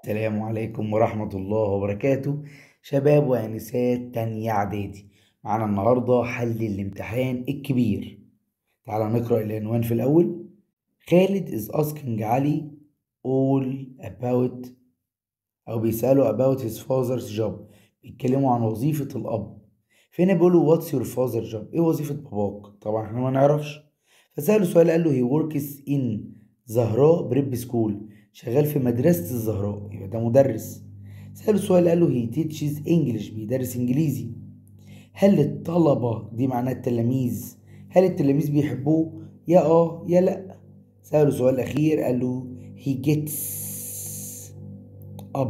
السلام عليكم ورحمة الله وبركاته شباب وآنسات تانية إعدادي معانا النهاردة حل الامتحان الكبير تعالى نقرأ العنوان في الأول خالد is asking علي all about أو بيسأله about his father's job بيتكلموا عن وظيفة الأب فهنا بيقولوا what's your father's job إيه وظيفة باباك طبعا احنا ما نعرفش فسأله سؤال قال له he works in زهراء بريب سكول شغال في مدرسة الزهراء يبقى ده مدرس سأله سؤال قال له he teaches English بيدرس إنجليزي هل الطلبة دي معناها التلاميذ هل التلاميذ بيحبوه يا اه يا لا سأله سؤال أخير قال له he gets up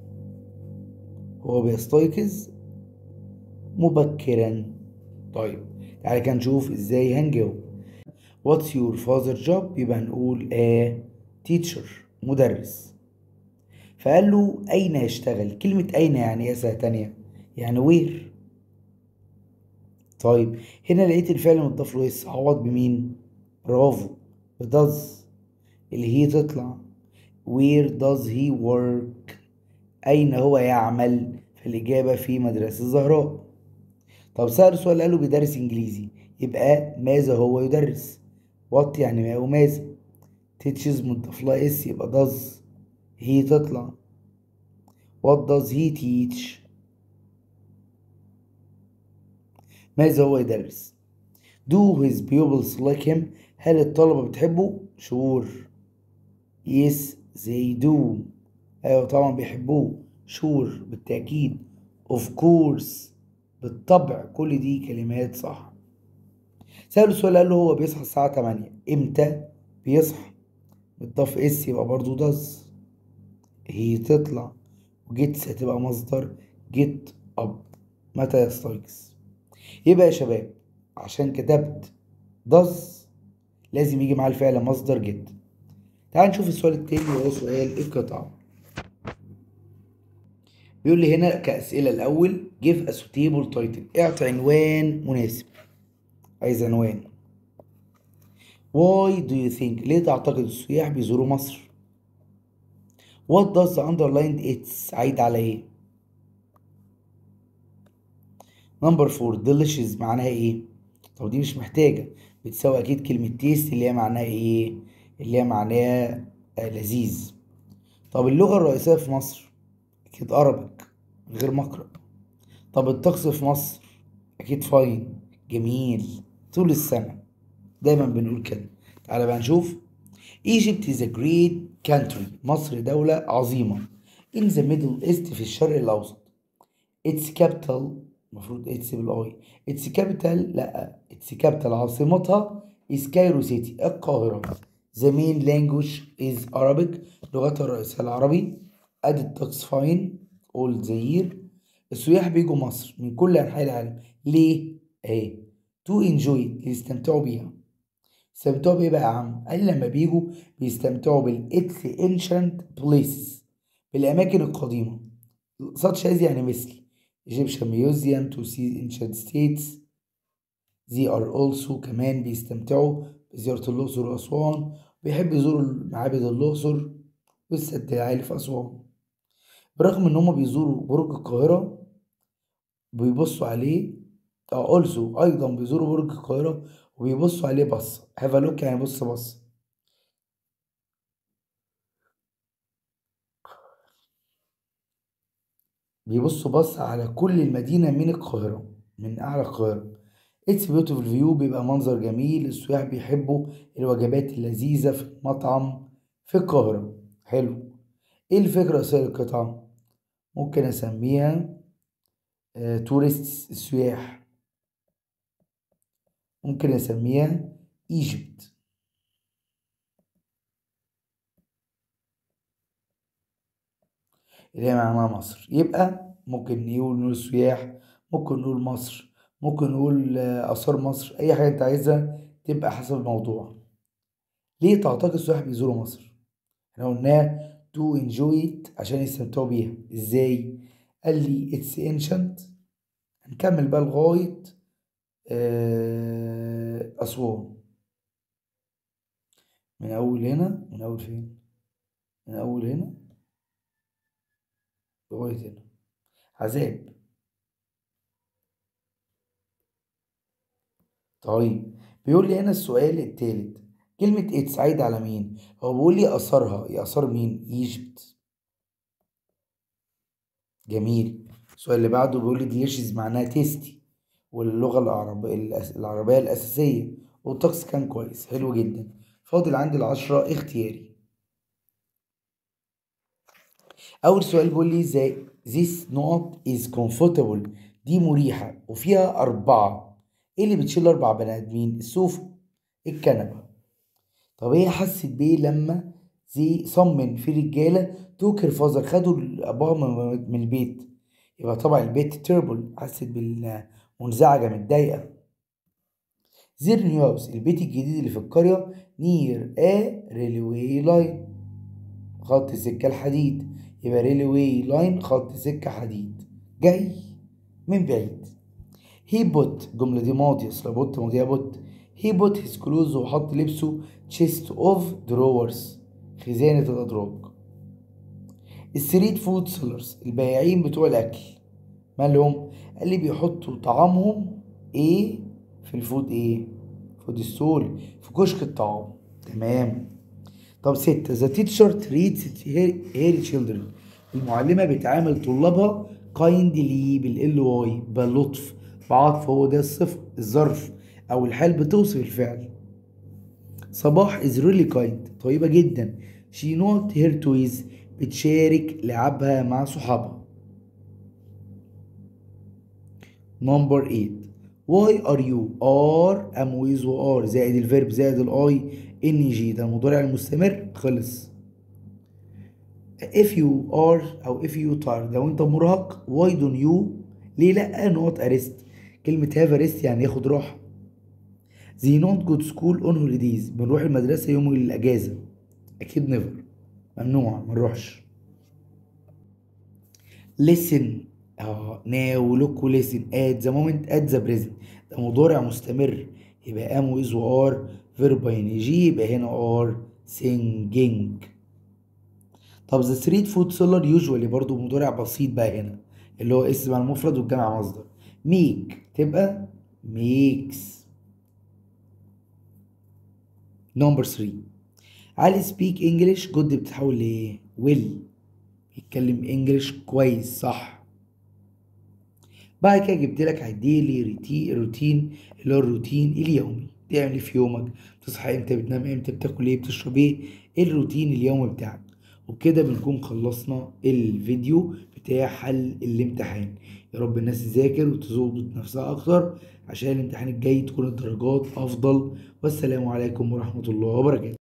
هو بيستيقظ مبكرا طيب تعالى كده نشوف ازاي هنجاوب What's your father job يبقى نقول a teacher مدرس فقال له أين يشتغل كلمة أين يعني إيه سنة تانية يعني وير طيب هنا لقيت الفعل مضاف له اس عوض بمين برافو does اللي هي تطلع where does he work أين هو يعمل فالإجابة في مدرسة الزهراء طب سأل سؤال قال له بيدرس إنجليزي يبقى ماذا هو يدرس what يعني ما وماذا teaches مضاف لها اس يبقى does هي تطلع what does he teach ماذا هو يدرس do his pupils like him هل الطلبة بتحبه sure yes they do ايوه طبعا بيحبوه sure بالتأكيد of course بالطبع كل دي كلمات صح سأله سؤال قال له هو بيصحى الساعة 8 امتى بيصحى بالضاف اس يبقى برضو داز هي تطلع وجيتس هتبقى مصدر جيت اب متى يستيقظ يبقى يا شباب عشان كتبت داز لازم يجي معاه الفعل مصدر جيت تعال نشوف السؤال التاني وهو سؤال القطعة بيقول لي هنا كأسئلة الأول give a suitable title اعطي عنوان مناسب عايز عنوان Why do you think ليه تعتقد السياح بيزوروا مصر What does the underlined it's عايد على ايه نمبر فور delicious معناها ايه طب دي مش محتاجة بتساوي اكيد كلمة تيست اللي هي معناها ايه اللي هي معناها آه لذيذ طب اللغة الرئيسية في مصر اكيد ارابيك غير مقرأ طب الطقس في مصر اكيد فاين جميل طول السنة دايما بنقول كده تعالى بقى نشوف Egypt is a great country مصر دولة عظيمة in the middle east في الشرق الأوسط its capital المفروض its بالاي its capital لا its capital عاصمتها is Cairo city القاهرة the main language is Arabic لغتها الرئيسية العربي ادي الطقس فاين all the year السياح بيجوا مصر من كل أنحاء العالم ليه؟ اهي to enjoy يستمتعوا بيها يستمتعوا بإيه بقى يا عم؟ قال لما بيجوا بيستمتعوا بال its ancient places بالأماكن القديمة such as يعني مثل Egyptian Museum to see ancient states they are also كمان بيستمتعوا بزيارة الأقصر وأسوان بيحب يزوروا معابد الأقصر والسد العالي في أسوان برغم إن هما بيزوروا برج القاهرة بيبصوا عليه اه also أيضا بيزوروا برج القاهرة وبيبصوا عليه بصة have a look يعني بص بص بيبصوا بص على كل المدينة من القاهرة من أعلى القاهرة It's beautiful view بيبقى منظر جميل السياح بيحبوا الوجبات اللذيذة في المطعم في القاهرة حلو ايه الفكرة الرئيسية للقطعة؟ ممكن أسميها تورست السياح ممكن أسميها ايجيبت اللي هي معناها مصر يبقى ممكن نقول نقول السياح ممكن نقول مصر ممكن نقول آثار مصر أي حاجة أنت عايزها تبقى حسب الموضوع ليه تعتقد السياح بيزوروا مصر؟ احنا قلناها to enjoy it عشان يستمتعوا بيها ازاي؟ قال لي it's ancient هنكمل بقى لغاية أسوان من أول هنا من أول فين؟ من أول هنا لغاية هنا عذاب طيب بيقول لي هنا السؤال التالت كلمة اتس عايدة على مين؟ هو بيقول لي أثرها يا أثر مين؟ ايجيبت جميل السؤال اللي بعده بيقول لي ديليشيز معناها تيستي واللغة العربية العربية الأساسية والطقس كان كويس حلو جدا فاضل عندي العشرة اختياري أول سؤال بيقول لي ازاي this not is comfortable دي مريحة وفيها أربعة ايه اللي بتشيل أربع بني آدمين السوفة الكنبة طب هي حست بيه لما زي صمم في رجالة توكر فازر خدوا أبوها من البيت يبقى طبعا البيت تيربل حست بالمنزعجة متضايقة زير نيو هاوس البيت الجديد اللي في القرية نير ا ريلوي لاين خط سكة الحديد يبقى ريلوي لاين خط سكة حديد جاي من بعيد هي بوت الجملة دي ماضية اصل بوت ماضية بوت هي بوت هيز كلوز وحط لبسه تشيست اوف دروورز خزانة الأدراج الستريت فود سيلرز البياعين بتوع الأكل مالهم قال لي بيحطوا طعامهم ايه في الفود ايه فود ستول في كشك الطعام تمام طب ستة ذا تيتشر تريتس هيري تشيلدرن المعلمة بتعامل طلابها كايندلي بالال واي باللطف بعطف هو ده الصفة الظرف أو الحال بتوصف الفعل صباح is really kind طيبة جدا she not her toys بتشارك لعبها مع صحابها نمبر 8 why are you are am with و are زائد الفيرب زائد الاي ان جي ده المضارع المستمر خلص if you are او if you tired لو انت مرهق why don't you ليه لا not arrest كلمة have arrest يعني ياخد راحة they not go to school on holidays بنروح المدرسة يوم الأجازة أكيد never ممنوع منروحش listen اه now look و listen at the moment at the present ده مضارع مستمر يبقى am with و are verb ing يبقى هنا are singing طب the street food seller usually برضو مضارع بسيط بقى هنا اللي هو اسم على المفرد والجمع مصدر make تبقى makes نمبر 3 علي سبيك انجلش جود بتتحول لايه ويل بيتكلم انجلش كويس صح بعد كده جبت لك على الديلي روتين روتين اللي هو الروتين اليومي تعمل ايه في يومك بتصحى امتى بتنام امتى بتاكل ايه بتشرب ايه ايه الروتين اليومي بتاعك وبكده بنكون خلصنا الفيديو بتاع حل الامتحان يا رب الناس تذاكر وتظبط نفسها اكتر عشان الامتحان الجاي تكون الدرجات افضل والسلام عليكم ورحمة الله وبركاته